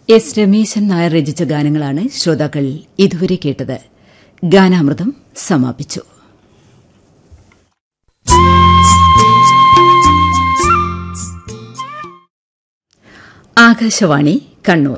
S Rameshan Nair രചിച്ച ഗാനങ്ങളാണ് ശ്രോതാക്കൾ ഇതുവരെ കേട്ടത് ഗാനാമൃതം സമാപിച്ചു ആകാശവാണി കണ്ണൂർ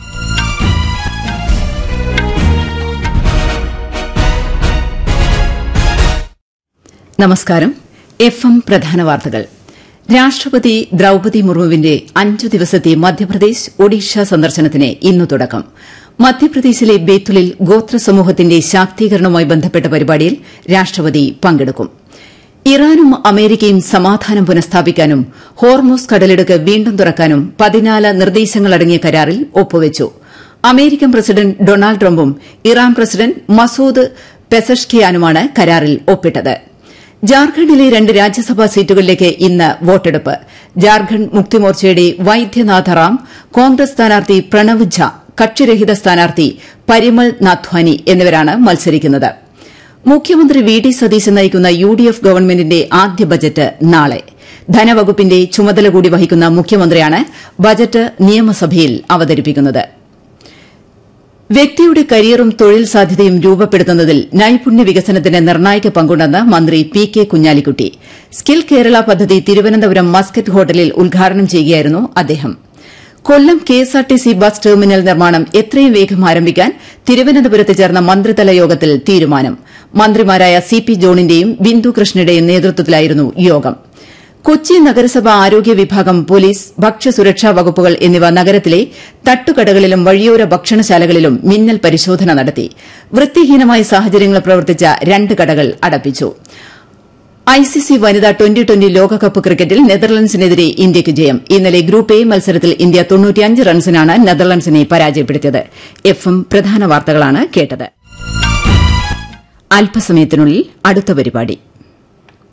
നമസ്കാരം എഫ് എം പ്രധാന വാർത്തകൾ രാഷ്ട്രപതി ദ്രൌപതി മുർമുവിന്റെ അഞ്ചു ദിവസത്തെ മധ്യപ്രദേശ് ഒഡീഷ സന്ദർശനത്തിന് ഇന്നു തുടക്കം മധ്യപ്രദേശിലെ ബേത്തുലിൽ ഗോത്ര സമൂഹത്തിന്റെ ശാക്തീകരണവുമായി ബന്ധപ്പെട്ട പരിപാടിയിൽ രാഷ്ട്രപതി പങ്കെടുക്കും ഇറാനും അമേരിക്കയും സമാധാനം പുനഃസ്ഥാപിക്കാനും ഹോർമൂസ് കടലിടുക്ക് വീണ്ടും തുറക്കാനും പതിനാല് നിർദ്ദേശങ്ങളടങ്ങിയ കരാറിൽ ഒപ്പുവച്ചു അമേരിക്കൻ പ്രസിഡന്റ് ഡൊണാൾഡ് ട്രംപും ഇറാൻ പ്രസിഡന്റ് മസൂദ് പെസഷ്കിയാനുമാണ് കരാറിൽ ഒപ്പിട്ടത് ജാർഖണ്ഡിലെ രണ്ട് രാജ്യസഭാ സീറ്റുകളിലേക്ക് ഇന്ന് വോട്ടെടുപ്പ് ജാർഖണ്ഡ് മുക്തിമോർച്ചയുടെ വൈദ്യനാഥ റാം കോൺഗ്രസ് സ്ഥാനാർത്ഥി പ്രണവ് ഝ കക്ഷിരഹിത സ്ഥാനാർത്ഥി പരിമൾ നാഥ്വാനി എന്നിവരാണ് മത്സരിക്കുന്നത് മുഖ്യമന്ത്രി വി ഡി സതീശൻ നയിക്കുന്ന യു ഡി എഫ് ഗവൺമെന്റിന്റെ ആദ്യ ബജറ്റ് നാളെ ധനവകുപ്പിന്റെ ചുമതല കൂടി വഹിക്കുന്ന മുഖ്യമന്ത്രിയാണ് ബജറ്റ് നിയമസഭയിൽ അവതരിപ്പിക്കുന്നത് വ്യക്തിയുടെ കരിയറും തൊഴിൽ സാധ്യതയും രൂപപ്പെടുത്തുന്നതിൽ നൈപുണ്യ വികസനത്തിന് നിർണായക പങ്കുണ്ടെന്ന് മന്ത്രി P K Kunhalikutty skill Kerala പദ്ധതി തിരുവനന്തപുരം മസ്കറ്റ് ഹോട്ടലിൽ ഉദ്ഘാടനം ചെയ്യുകയായിരുന്നു അദ്ദേഹം കൊല്ലം കെഎസ്ആർടിസി ബസ് ടെർമിനൽ നിർമ്മാണം എത്രയും വേഗം ആരംഭിക്കാൻ തിരുവനന്തപുരത്ത് ചേർന്ന മന്ത്രിതല യോഗത്തിൽ തീരുമാനം മന്ത്രിമാരായ സി പി ജോണിന്റെയും ബിന്ദു കൃഷ്ണയുടെയും നേതൃത്വത്തിലായിരുന്നു യോഗം കൊച്ചി നഗരസഭ ആരോഗ്യ വിഭാഗം പോലീസ് ഭക്ഷ്യസുരക്ഷാ വകുപ്പുകൾ എന്നിവ നഗരത്തിലെ തട്ടുകടകളിലും വഴിയോര ഭക്ഷണശാലകളിലും മിന്നൽ പരിശോധന നടത്തി വൃത്തിഹീനമായ സാഹചര്യങ്ങളിൽ പ്രവർത്തിച്ച രണ്ട് കടകൾ അടപ്പിച്ചു ഐസിസി വനിതാ ട്വന്റി ട്വന്റി ലോകകപ്പ് ക്രിക്കറ്റിൽ നെതർലൻഡ്സിനെതിരെ ഇന്ത്യയ്ക്ക് ജയം ഇന്നലെ ഗ്രൂപ്പ് എ മത്സരത്തിൽ ഇന്ത്യ റൺസിനാണ് നെതർലൻഡ്സിനെ പരാജയപ്പെടുത്തിയത് എഫ് എം പ്രധാന വാർത്തകളാണ് കേട്ടത് അല്പസമയത്തിനുള്ളിൽ അടുത്ത പരിപാടി